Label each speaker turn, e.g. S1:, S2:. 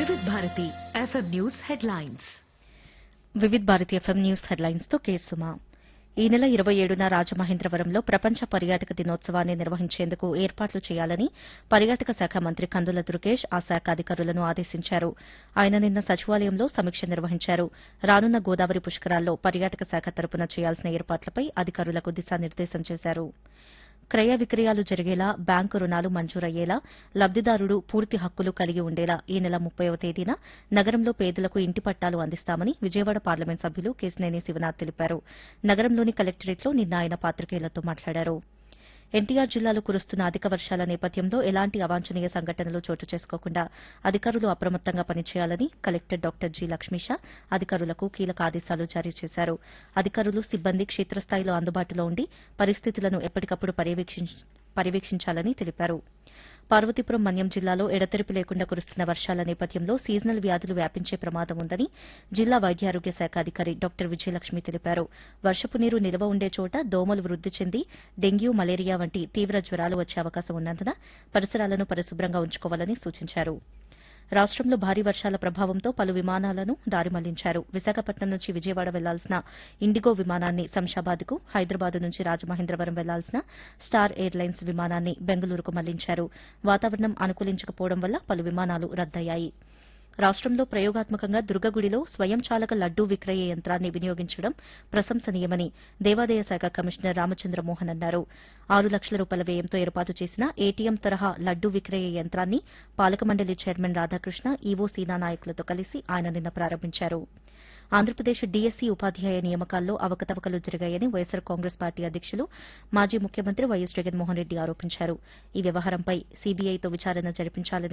S1: వివిధ Bharati FM news headlines
S2: Vividh Bharati FM news headlines తో కేసుమా ఈ నెల ఇరవై ఏడున రాజమహేంద్రవరంలో ప్రపంచ పర్యాటక దినోత్సవాన్ని నిర్వహించేందుకు ఏర్పాట్లు చేయాలని పర్యాటక శాఖ మంత్రి కందుల దుర్గేష్ ఆ శాఖ అధికారులను ఆదేశించారు ఆయన నిన్న సచివాలయంలో సమీక్ష నిర్వహించారు రానున్న గోదావరి పుష్కరాల్లో పర్యాటక శాఖ తరపున చేయాల్సిన ఏర్పాట్లపై అధికారులకు దిశానిర్దేశం చేశారు క్రయ విక్రయాలు జరిగేలా బ్యాంకు రుణాలు మంజూరయ్యేలా లబ్దిదారుడు పూర్తి హక్కులు కలిగి ఉండేలా ఈ నెల ముప్పైవ తేదీన నగరంలో పేదలకు ఇంటి పట్టాలు అందిస్తామని విజయవాడ పార్లమెంట్ సభ్యులు కేశినేని శివనాథ్ తెలిపారు నగరంలోని కలెక్టరేట్లో నిన్న ఆయన పాత్రికేయులతో మాట్లాడారు ఎన్టీఆర్ జిల్లాలో కురుస్తున్న అధిక వర్షాల నేపథ్యంలో ఎలాంటి అవాంఛనీయ సంఘటనలు చోటు చేసుకోకుండా అధికారులు అప్రమత్తంగా పనిచేయాలని కలెక్టర్ డాక్టర్ జి లక్ష్మీష అధికారులకు కీలక ఆదేశాలు జారీ చేశారు అధికారులు సిబ్బంది క్షేత్రస్థాయిలో అందుబాటులో ఉండి పరిస్థితులను ఎప్పటికప్పుడు పర్యవేక్షించ- పర్యవేక్షించాలని తెలిపారు పార్వతీపురం మన్యం జిల్లాలో ఎడతెరిపి లేకుండా కురుస్తున్న వర్షాల నేపథ్యంలో సీజనల్ వ్యాధులు వ్యాపించే ప్రమాదం ఉందని జిల్లా వైద్యారోగ్య శాఖ అధికారి డాక్టర్ విజయలక్ష్మి తెలిపారు వర్షపు నీరు నిల్వ ఉండే చోట దోమలు వృద్ది చెంది డెంగ్యూ మలేరియా వంటి తీవ్ర జ్వరాలు వచ్చే అవకాశం ఉన్నందున పరిసరాలను పరిశుభ్రంగా ఉంచుకోవాలని సూచించారు రాష్టంలో భారీ వర్షాల ప్రభావంతో పలు విమానాలను దారి మళ్లించారు విశాఖపట్నం నుంచి విజయవాడ వెళ్లాల్సిన ఇండిగో విమానాన్ని శంషాబాద్కు హైదరాబాద్ నుంచి రాజమహేంద్రవరం వెళ్లాల్సిన స్టార్ ఎయిర్లైన్స్ విమానాన్ని బెంగళూరుకు మళ్లించారు వాతావరణం అనుకూలించకపోవడం వల్ల పలు విమానాలు రద్దయ్యాయి రాష్టంలో ప్రయోగాత్మకంగా దుర్గగుడిలో స్వయం చాలక లడ్డూ విక్రయ యంత్రాన్ని వినియోగించడం ప్రశంసనీయమని దేవాదాయ శాఖ కమిషనర్ రామచంద్ర మోహన్ అన్నారు ఆరు లక్షల రూపాయల వ్యయంతో ఏర్పాటు చేసిన ఏటీఎం తరహా లడ్డూ విక్రయ యంత్రాన్ని పాలక మండలి చైర్మన్ రాధాకృష్ణ ఈవో సీనా నాయకులతో కలిసి ఆయన నిన్న ప్రారంభించారు ఆంధ్రప్రదేశ్ డీఎస్సీ ఉపాధ్యాయ నియామకాల్లో అవకతవకలు జరిగాయని వైఎస్సార్ కాంగ్రెస్ పార్టీ అధ్యకులు మాజీ ముఖ్యమంత్రి వైఎస్ జగన్మోహన్ రెడ్డి ఆరోపించారు ఈ వ్యవహారంపై సీబీఐతో విచారణ జరిపించాలని